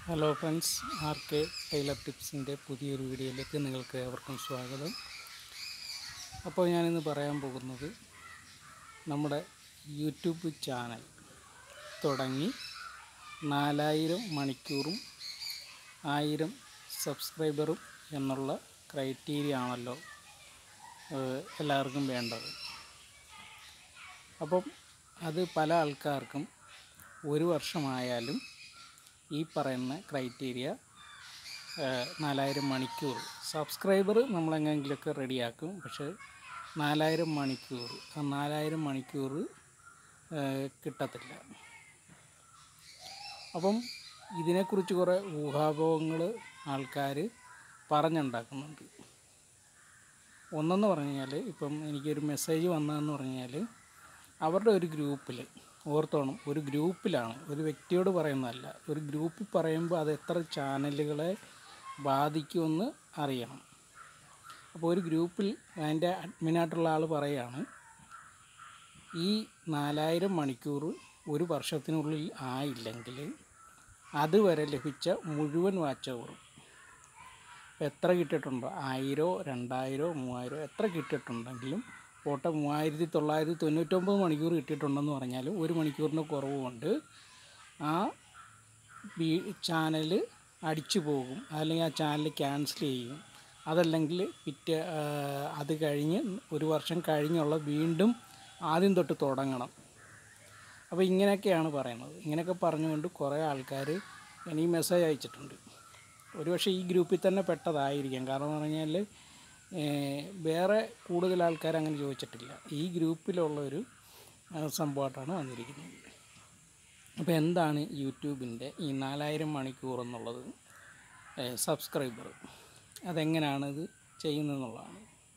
hello friends R K tailor ടിപ്സിൻ്റെ പുതിയൊരു വീഡിയോയിലേക്ക് നിങ്ങൾക്ക് ഏവർക്കും സ്വാഗതം അപ്പോൾ ഞാനിന്ന് പറയാൻ പോകുന്നത് നമ്മുടെ യൂട്യൂബ് ചാനൽ തുടങ്ങി നാലായിരം മണിക്കൂറും ആയിരം സബ്സ്ക്രൈബറും എന്നുള്ള ക്രൈറ്റീരിയ ആണല്ലോ ഏഹ്, എല്ലാവർക്കും വേണ്ടത് അപ്പം അത് പല ആൾക്കാർക്കും ഒരു വർഷമായാലും ഈ പറയുന്ന ക്രൈറ്റീരിയ നാലായിരം മണിക്കൂർ സബ്സ്ക്രൈബർ നമ്മളെങ്ങനെങ്കിലുമൊക്കെ റെഡിയാക്കും പക്ഷേ നാലായിരം മണിക്കൂർ ആ നാലായിരം മണിക്കൂർ ഏഹ്, കിട്ടത്തില്ല അപ്പം ഇതിനെക്കുറിച്ച് കുറേ ഊഹാപോഹങ്ങൾ ആൾക്കാർ പറഞ്ഞുണ്ടാക്കുന്നുണ്ട് ഒന്നെന്ന് പറഞ്ഞാൽ ഇപ്പം എനിക്കൊരു മെസ്സേജ് വന്നതെന്ന് പറഞ്ഞാൽ അവരുടെ ഒരു ഗ്രൂപ്പിൽ ഓർത്തോണം ഒരു ഗ്രൂപ്പിലാണ് ഒരു വ്യക്തിയോട് പറയുന്നതല്ല ഒരു ഗ്രൂപ്പിൽ പറയുമ്പോൾ അത് എത്ര ചാനലുകളെ ബാധിക്കുമെന്ന് അറിയണം അപ്പോൾ ഒരു ഗ്രൂപ്പിൽ അതിൻ്റെ അഡ്മിനായിട്ടുള്ള ആൾ പറയുകയാണ് ഈ നാലായിരം മണിക്കൂർ ഒരു വർഷത്തിനുള്ളിൽ ആയില്ലെങ്കിൽ അതുവരെ ലഭിച്ച മുഴുവൻ വാച്ച് അവറും എത്ര കിട്ടിയിട്ടുണ്ടോ ആയിരോ രണ്ടായിരോ മൂവായിരോ എത്ര കിട്ടിയിട്ടുണ്ടെങ്കിലും പോട്ടെ മൂവായിരത്തി തൊള്ളായിരത്തി തൊണ്ണൂറ്റൊമ്പത് മണിക്കൂർ കിട്ടിയിട്ടുണ്ടെന്ന് പറഞ്ഞാൽ ഒരു മണിക്കൂറിന് കുറവ് കൊണ്ട് ആ വീ ചാനൽ അടിച്ചു പോകും അല്ലെങ്കിൽ ആ ചാനൽ ക്യാൻസൽ ചെയ്യും അതല്ലെങ്കിൽ പിറ്റേ ആ, അത് കഴിഞ്ഞ് ഒരു വർഷം കഴിഞ്ഞുള്ള വീണ്ടും ആദ്യം തൊട്ട് തുടങ്ങണം അപ്പോൾ ഇങ്ങനെയൊക്കെയാണ് പറയുന്നത് ഇങ്ങനെയൊക്കെ പറഞ്ഞുകൊണ്ട് കുറേ ആൾക്കാർ എനിക്ക് മെസ്സേജ് അയച്ചിട്ടുണ്ട് ഒരുപക്ഷെ ഈ ഗ്രൂപ്പിൽ തന്നെ പെട്ടതായിരിക്കാം കാരണം എന്ന് പറഞ്ഞാൽ ഏഹ്, വേറെ കൂടുതൽ ആൾക്കാർ അങ്ങനെ ചോദിച്ചിട്ടില്ല ഈ ഗ്രൂപ്പിലുള്ള ഒരു ആ, സംഭവമായിട്ടാണ് വന്നിരിക്കുന്നത് അപ്പോൾ എന്താണ് യൂട്യൂബിൻ്റെ ഈ നാലായിരം മണിക്കൂർ എന്നുള്ളത് സബ്സ്ക്രൈബർ അതെങ്ങനെയാണ് ഇത് ചെയ്യുന്നതെന്നുള്ളതാണ്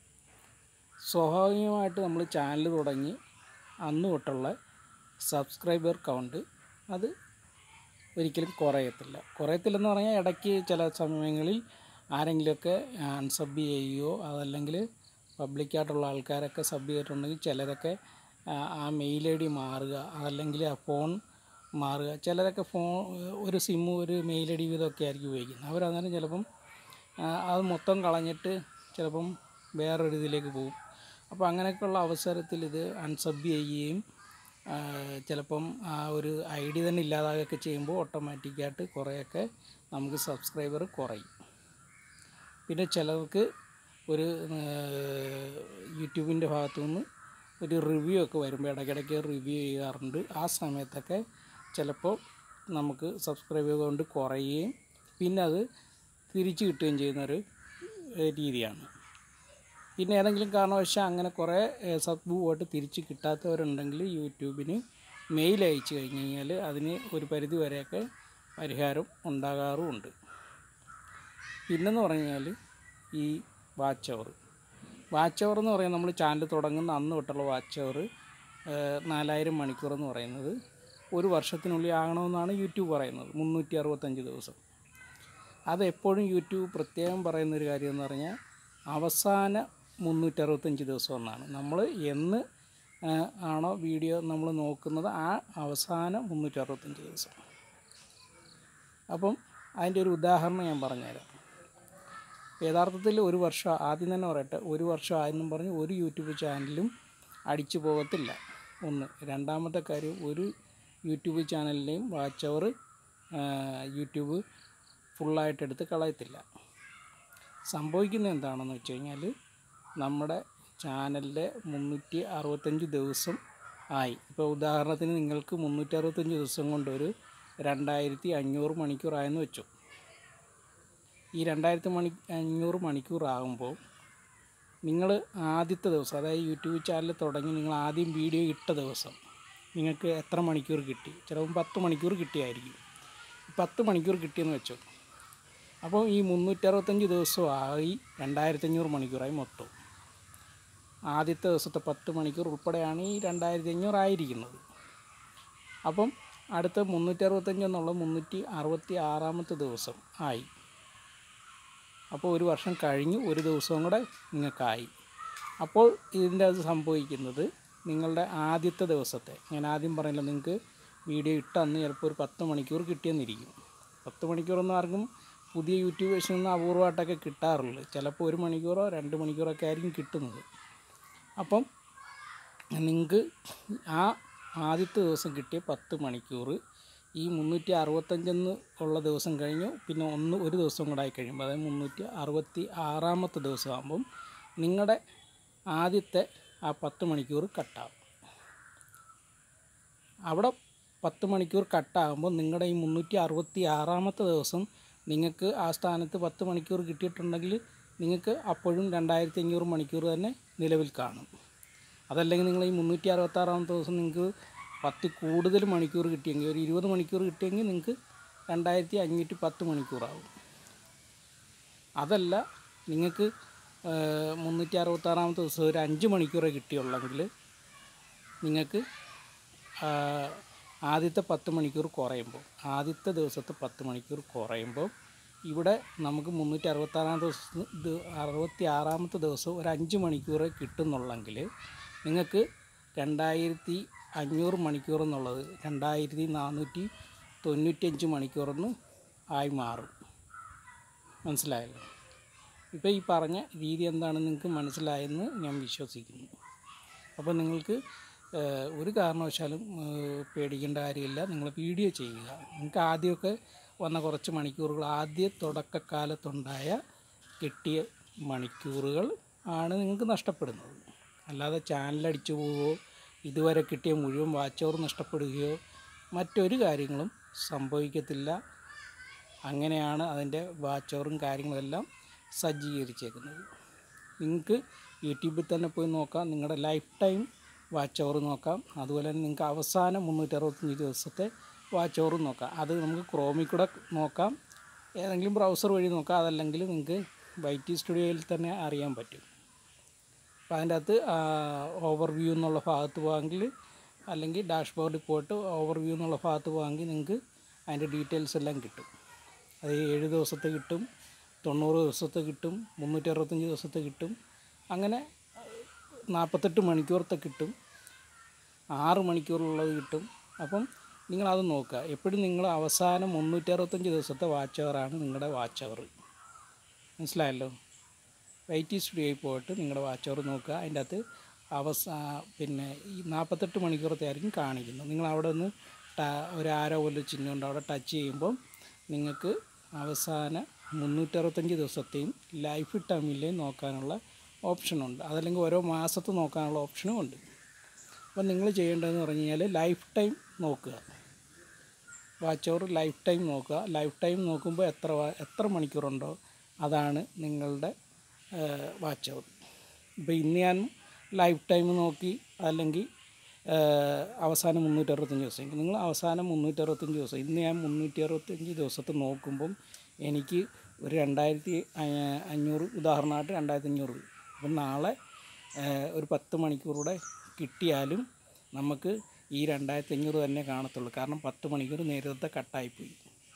സ്വാഭാവികമായിട്ട് നമ്മൾ ചാനൽ തുടങ്ങി അന്ന് തൊട്ടുള്ള സബ്സ്ക്രൈബർ കൗണ്ട് അത് ഒരിക്കലും കുറയത്തില്ല കുറയത്തില്ലെന്ന് പറഞ്ഞാൽ ഇടയ്ക്ക് ചില സമയങ്ങളിൽ ആരെങ്കിലുമൊക്കെ അൺസബ് ചെയ്യുകയോ അതല്ലെങ്കിൽ പബ്ലിക്കായിട്ടുള്ള ആൾക്കാരൊക്കെ സബ് ചെയ്തിട്ടുണ്ടെങ്കിൽ ചിലരൊക്കെ ആ, ആ മെയിൽ ഐ ഡി മാറുക അതല്ലെങ്കിൽ ആ ഫോൺ മാറുക ചിലരൊക്കെ ഫോൺ ഒരു സിമ്മ് ഒരു മെയിൽ ഐ ഡി വീതമൊക്കെ ആയിരിക്കും ഉപയോഗിക്കുന്നത് അവരന്നേരം ചിലപ്പം ആ, അത് മൊത്തം കളഞ്ഞിട്ട് ചിലപ്പം വേറൊരു ഇതിലേക്ക് പോകും അപ്പോൾ അങ്ങനെയൊക്കെയുള്ള അവസരത്തിൽ ഇത് അൺസബ് ചെയ്യുകയും ആ, ചിലപ്പം ആ ഒരു ഐ ഡി തന്നെ ഇല്ലാതാകുകയൊക്കെ ചെയ്യുമ്പോൾ ഓട്ടോമാറ്റിക്കായിട്ട് കുറേയൊക്കെ നമുക്ക് സബ്സ്ക്രൈബർ കുറയും പിന്നെ ചിലർക്ക് ഒരു യൂട്യൂബിൻ്റെ ഭാഗത്തു നിന്ന് ഒരു റിവ്യൂ ഒക്കെ വരുമ്പോൾ ഇടയ്ക്കിടയ്ക്ക് റിവ്യൂ ചെയ്യാറുണ്ട് ആ സമയത്തൊക്കെ ചിലപ്പോൾ നമുക്ക് സബ്സ്ക്രൈബർ കൊണ്ട് കുറയുകയും പിന്നെ അത് തിരിച്ചു കിട്ടുകയും ചെയ്യുന്നൊരു ഏഹ്, രീതിയാണ് പിന്നെ ഏതെങ്കിലും കാരണവശാൽ അങ്ങനെ കുറേ ഏഹ്, സബ് പോയിട്ട് തിരിച്ച് കിട്ടാത്തവരുണ്ടെങ്കിൽ യൂട്യൂബിന് മെയിൽ അയച്ചു കഴിഞ്ഞ് കഴിഞ്ഞാൽ അതിന് ഒരു പരിധി വരെയൊക്കെ പരിഹാരം ഉണ്ടാകാറുമുണ്ട് പിന്നെന്ന് പറഞ്ഞാൽ ഈ വാച്ച് അവർ വാച്ച് അവർ എന്ന് പറയുന്നത് നമ്മൾ ചാനൽ തുടങ്ങുന്ന അന്ന് തൊട്ടുള്ള വാച്ച് അവർ നാലായിരം മണിക്കൂർ എന്ന് പറയുന്നത് ഒരു വർഷത്തിനുള്ളിൽ ആകണമെന്നാണ് യൂട്യൂബ് പറയുന്നത് മുന്നൂറ്റി അറുപത്തഞ്ച് ദിവസം അത് എപ്പോഴും യൂട്യൂബ് പ്രത്യേകം പറയുന്നൊരു കാര്യം എന്ന് പറഞ്ഞാൽ അവസാന മുന്നൂറ്ററുപത്തഞ്ച് ദിവസം എന്നാണ് നമ്മൾ എന്ന് ആ, ആണോ വീഡിയോ നമ്മൾ നോക്കുന്നത് ആ അവസാന മുന്നൂറ്ററുപത്തഞ്ച് ദിവസം അപ്പം അതിൻ്റെ ഒരു ഉദാഹരണം ഞാൻ പറഞ്ഞുതരാം യഥാർത്ഥത്തിൽ ഒരു വർഷം ആദ്യം തന്നെ പറയട്ടെ ഒരു വർഷം ആയെന്നും പറഞ്ഞ് ഒരു യൂട്യൂബ് ചാനലും അടിച്ചു പോകത്തില്ല ഒന്ന് രണ്ടാമത്തെ കാര്യം ഒരു യൂട്യൂബ് ചാനലിൻ്റെയും വാച്ച് അവർ യൂട്യൂബ് ഫുള്ളായിട്ട് എടുത്ത് കളയത്തില്ല സംഭവിക്കുന്നത് എന്താണെന്ന് വെച്ച് കഴിഞ്ഞാൽ നമ്മുടെ ചാനലിൻ്റെ മുന്നൂറ്റി അറുപത്തഞ്ച് ദിവസം ആയി ഇപ്പോൾ ഉദാഹരണത്തിന് നിങ്ങൾക്ക് മുന്നൂറ്റി അറുപത്തഞ്ച് ദിവസം കൊണ്ട് ഒരു രണ്ടായിരത്തി അഞ്ഞൂറ് മണിക്കൂറായെന്ന് വെച്ചു ഈ രണ്ടായിരത്തി മണി അഞ്ഞൂറ് മണിക്കൂർ ആകുമ്പോൾ നിങ്ങൾ ആദ്യത്തെ ദിവസം അതായത് യൂട്യൂബ് ചാനൽ തുടങ്ങി നിങ്ങൾ ആദ്യം വീഡിയോ ഇട്ട ദിവസം നിങ്ങൾക്ക് എത്ര മണിക്കൂർ കിട്ടി ചിലപ്പം പത്ത് മണിക്കൂർ കിട്ടിയായിരിക്കും പത്ത് മണിക്കൂർ കിട്ടിയെന്ന് വെച്ചോ അപ്പോൾ ഈ മുന്നൂറ്ററുപത്തഞ്ച് ദിവസമായി രണ്ടായിരത്തി അഞ്ഞൂറ് മണിക്കൂറായി മൊത്തം ആദ്യത്തെ ദിവസത്തെ പത്ത് മണിക്കൂർ ഉൾപ്പെടെയാണ് ഈ രണ്ടായിരത്തി അഞ്ഞൂറ് ആയിരിക്കുന്നത് അപ്പം അടുത്ത മുന്നൂറ്ററുപത്തഞ്ച് എന്നുള്ള മുന്നൂറ്റി അറുപത്തി ആറാമത്തെ ദിവസം ആയി അപ്പോൾ ഒരു വർഷം കഴിഞ്ഞ് ഒരു ദിവസവും കൂടെ നിങ്ങൾക്കായി അപ്പോൾ ഇതിൻ്റെ അത് സംഭവിക്കുന്നത് നിങ്ങളുടെ ആദ്യത്തെ ദിവസത്തെ ഞാൻ ആദ്യം പറഞ്ഞല്ലോ നിങ്ങൾക്ക് വീഡിയോ ഇട്ട അന്ന് ചിലപ്പോൾ ഒരു പത്ത് മണിക്കൂർ കിട്ടിയെന്നിരിക്കും പത്ത് മണിക്കൂറൊന്നും ആർക്കും പുതിയ യൂട്യൂബേഴ്സിൽ നിന്ന് അപൂർവമായിട്ടൊക്കെ കിട്ടാറുള്ളൂ ചിലപ്പോൾ ഒരു മണിക്കൂറോ രണ്ട് മണിക്കൂറൊക്കെ ആയിരിക്കും കിട്ടുന്നത് അപ്പം നിങ്ങൾക്ക് ആ ആദ്യത്തെ ദിവസം കിട്ടിയ പത്ത് മണിക്കൂർ ഈ മുന്നൂറ്റി അറുപത്തഞ്ചെന്ന് ഉള്ള ദിവസം കഴിഞ്ഞു പിന്നെ ഒന്ന് ഒരു ദിവസം കൂടെ ആയി കഴിയുമ്പോൾ അതായത് മുന്നൂറ്റി അറുപത്തി ആറാമത്തെ ദിവസം ആകുമ്പം നിങ്ങളുടെ ആദ്യത്തെ ആ പത്ത് മണിക്കൂർ കട്ടാവും അവിടെ പത്ത് മണിക്കൂർ കട്ടാകുമ്പോൾ നിങ്ങളുടെ ഈ മുന്നൂറ്റി അറുപത്തി ആറാമത്തെ ദിവസം നിങ്ങൾക്ക് ആ സ്ഥാനത്ത് പത്ത് മണിക്കൂർ കിട്ടിയിട്ടുണ്ടെങ്കിൽ നിങ്ങൾക്ക് അപ്പോഴും രണ്ടായിരത്തി അഞ്ഞൂറ് മണിക്കൂർ തന്നെ നിലവിൽ കാണും അതല്ലെങ്കിൽ നിങ്ങൾ ഈ മുന്നൂറ്റി അറുപത്താറാമത്തെ ദിവസം നിങ്ങൾക്ക് പത്ത് കൂടുതൽ മണിക്കൂർ കിട്ടിയെങ്കിൽ ഒരു ഇരുപത് മണിക്കൂർ കിട്ടിയെങ്കിൽ നിങ്ങൾക്ക് രണ്ടായിരത്തി അഞ്ഞൂറ്റി പത്ത് മണിക്കൂറാവും അതല്ല നിങ്ങൾക്ക് മുന്നൂറ്റി അറുപത്താറാമത്തെ ദിവസം ഒരു അഞ്ച് മണിക്കൂറേ കിട്ടിയുള്ളെങ്കിൽ നിങ്ങൾക്ക് ആ, ആദ്യത്തെ പത്ത് മണിക്കൂർ കുറയുമ്പോൾ ആദ്യത്തെ ദിവസത്തെ പത്ത് മണിക്കൂർ കുറയുമ്പോൾ ഇവിടെ നമുക്ക് മുന്നൂറ്റി അറുപത്താറാം ദിവസം ഇത് അറുപത്തി ആറാമത്തെ ദിവസം ഒരു അഞ്ച് മണിക്കൂറേ കിട്ടുന്നുള്ളെങ്കിൽ നിങ്ങൾക്ക് രണ്ടായിരത്തി അഞ്ഞൂറ് മണിക്കൂർ എന്നുള്ളത് രണ്ടായിരത്തി നാനൂറ്റി തൊണ്ണൂറ്റഞ്ച് മണിക്കൂറെന്ന് ആയി മാറും മനസ്സിലായല്ലോ ഇപ്പോൾ ഈ പറഞ്ഞ രീതി എന്താണെന്ന് നിങ്ങൾക്ക് മനസ്സിലായെന്ന് ഞാൻ വിശ്വസിക്കുന്നു അപ്പോൾ നിങ്ങൾക്ക് ഏഹ്, ഒരു കാരണവശാലും ഏഹ്, പേടിക്കേണ്ട കാര്യമില്ല നിങ്ങൾ വീഡിയോ ചെയ്യുക നിങ്ങൾക്ക് ആദ്യമൊക്കെ വന്ന കുറച്ച് മണിക്കൂറുകൾ ആദ്യ തുടക്കക്കാലത്തുണ്ടായ കിട്ടിയ മണിക്കൂറുകൾ ആണ് നിങ്ങൾക്ക് നഷ്ടപ്പെടുന്നത് അല്ലാതെ ചാനലടിച്ചു പോവുകയോ ഇതുവരെ കിട്ടിയ മുഴുവൻ വാച്ച് അവർ നഷ്ടപ്പെടുകയോ മറ്റൊരു കാര്യങ്ങളും സംഭവിക്കത്തില്ല അങ്ങനെയാണ് അതിൻ്റെ വാച്ചവറും കാര്യങ്ങളെല്ലാം സജ്ജീകരിച്ചേക്കുന്നത് നിങ്ങൾക്ക് യൂട്യൂബിൽ തന്നെ പോയി നോക്കാം നിങ്ങളുടെ ലൈഫ് ടൈം വാച്ച് അവർ നോക്കാം അതുപോലെ തന്നെ നിങ്ങൾക്ക് അവസാനം മുന്നൂറ്റി അറുപത്തഞ്ച് ദിവസത്തെ വാച്ച് അവറും നോക്കാം അത് നമുക്ക് ക്രോമിൽ കൂടെ നോക്കാം ഏതെങ്കിലും ബ്രൗസർ വഴി നോക്കാം അതല്ലെങ്കിൽ നിങ്ങൾക്ക് വൈറ്റി സ്റ്റുഡിയോയിൽ തന്നെ അറിയാൻ പറ്റും അപ്പോൾ അതിൻ്റെ അകത്ത് ഓവർവ്യൂ എന്നുള്ള ഭാഗത്ത് പോകാമെങ്കിൽ അല്ലെങ്കിൽ ഡാഷ്ബോർഡിൽ പോയിട്ട് ഓവർവ്യൂ എന്നുള്ള ഭാഗത്ത് പോകാമെങ്കിൽ നിങ്ങൾക്ക് അതിൻ്റെ ഡീറ്റെയിൽസ് എല്ലാം കിട്ടും അത് ഏഴ് ദിവസത്തെ കിട്ടും തൊണ്ണൂറ് ദിവസത്തെ കിട്ടും മുന്നൂറ്റി അറുപത്തഞ്ച് ദിവസത്തെ കിട്ടും അങ്ങനെ നാൽപ്പത്തെട്ട് മണിക്കൂറത്തെ കിട്ടും ആറ് മണിക്കൂറുള്ളത് കിട്ടും അപ്പം നിങ്ങളത് നോക്കുക എപ്പോഴും നിങ്ങൾ അവസാനം മുന്നൂറ്റി അറുപത്തഞ്ച് ദിവസത്തെ വാച്ച് അവറാണ് നിങ്ങളുടെ വാച്ച് അവർ മനസ്സിലായല്ലോ വൈറ്റി സ്റ്റുഡിയോയിൽ പോയിട്ട് നിങ്ങളുടെ വാച്ച് അവർ നോക്കുക അതിൻ്റെ അകത്ത് അവസാ പിന്നെ ഈ നാൽപ്പത്തെട്ട് മണിക്കൂറത്തെ ആയിരിക്കും കാണിക്കുന്നത് നിങ്ങൾ അവിടെ നിന്ന് ട ഒരു ആരോ പോലെ ചിഹ്നമുണ്ട് അവിടെ ടച്ച് ചെയ്യുമ്പം നിങ്ങൾക്ക് അവസാന മുന്നൂറ്ററുപത്തഞ്ച് ദിവസത്തെയും ലൈഫ് ടൈമിലെയും നോക്കാനുള്ള ഓപ്ഷനുണ്ട് അതല്ലെങ്കിൽ ഓരോ മാസത്ത് നോക്കാനുള്ള ഓപ്ഷനും ഉണ്ട് അപ്പം നിങ്ങൾ ചെയ്യേണ്ടതെന്ന് പറഞ്ഞു കഴിഞ്ഞാൽ ലൈഫ് ടൈം നോക്കുക വാച്ച് അവർ ലൈഫ് ടൈം നോക്കുക ലൈഫ് ടൈം നോക്കുമ്പോൾ എത്ര വാ- എത്ര മണിക്കൂറുണ്ടോ അതാണ് നിങ്ങളുടെ വാച്ച് അവർ ഇപ്പോൾ ഇന്ന് ഞാൻ ലൈഫ് ടൈം നോക്കി അല്ലെങ്കിൽ ഏഹ്, അവസാനം മുന്നൂറ്റി അറുപത്തഞ്ച് ദിവസം നിങ്ങൾ അവസാനം മുന്നൂറ്റി അറുപത്തഞ്ച് ദിവസം ഇന്ന് ഞാൻ മുന്നൂറ്റി അറുപത്തഞ്ച് ദിവസത്തെ നോക്കുമ്പം എനിക്ക് ഒരു രണ്ടായിരത്തി അ- അഞ്ഞൂറ് ഉദാഹരണമായിട്ട് രണ്ടായിരത്തി അഞ്ഞൂറ് അപ്പം നാളെ ഏഹ്, ഒരു പത്ത് മണിക്കൂറൂടെ കിട്ടിയാലും നമുക്ക് ഈ രണ്ടായിരത്തി അഞ്ഞൂറ് തന്നെ കാണത്തുള്ളൂ കാരണം പത്ത് മണിക്കൂർ നേരത്തെ കട്ടായിപ്പോയി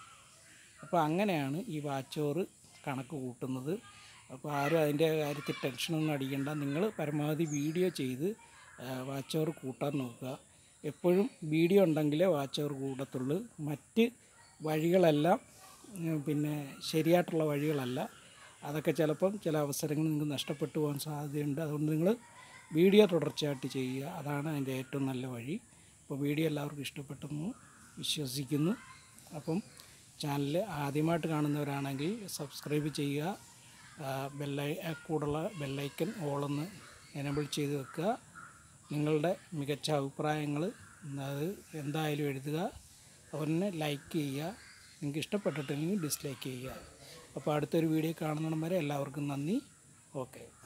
അപ്പോൾ അങ്ങനെയാണ് ഈ വാച്ച് ഓവർ കണക്ക് കൂട്ടുന്നത് അപ്പോൾ ആരും അതിൻ്റെ കാര്യത്തിൽ ടെൻഷനൊന്നും അടിക്കേണ്ട നിങ്ങൾ പരമാവധി വീഡിയോ ചെയ്ത് വാച്ച് ഓവർ കൂട്ടാൻ നോക്കുക എപ്പോഴും വീഡിയോ ഉണ്ടെങ്കിലേ വാച്ച് ഓവർ കൂടത്തുള്ളൂ മറ്റ് വഴികളെല്ലാം ഉം, പിന്നെ ശരിയായിട്ടുള്ള വഴികളല്ല അതൊക്കെ ചിലപ്പം ചില അവസരങ്ങൾ നിങ്ങൾക്ക് നഷ്ടപ്പെട്ടു പോകാൻ സാധ്യതയുണ്ട് അതുകൊണ്ട് നിങ്ങൾ വീഡിയോ തുടർച്ചയായിട്ട് ചെയ്യുക അതാണ് അതിൻ്റെ ഏറ്റവും നല്ല വഴി അപ്പോൾ വീഡിയോ എല്ലാവർക്കും ഇഷ്ടപ്പെട്ടെന്ന് വിശ്വസിക്കുന്നു അപ്പം ചാനൽ ആദ്യമായിട്ട് കാണുന്നവരാണെങ്കിൽ സബ്സ്ക്രൈബ് ചെയ്യുക ആ, ബെല്ലൈ ആ, കൂടുള്ള ബെല്ലൈക്കൻ ഓളൊന്ന് എനബിൾ ചെയ്ത് വെക്കുക നിങ്ങളുടെ മികച്ച അഭിപ്രായങ്ങൾ അത് എന്തായാലും എഴുതുക അതുപോലെ ലൈക്ക് ചെയ്യുക നിങ്ങൾക്ക് ഇഷ്ടപ്പെട്ടിട്ടില്ലെങ്കിൽ ഡിസ്ലൈക്ക് ചെയ്യുക അപ്പോൾ അടുത്തൊരു വീഡിയോ കാണുന്നിടം വരെ എല്ലാവർക്കും നന്ദി ഓക്കെ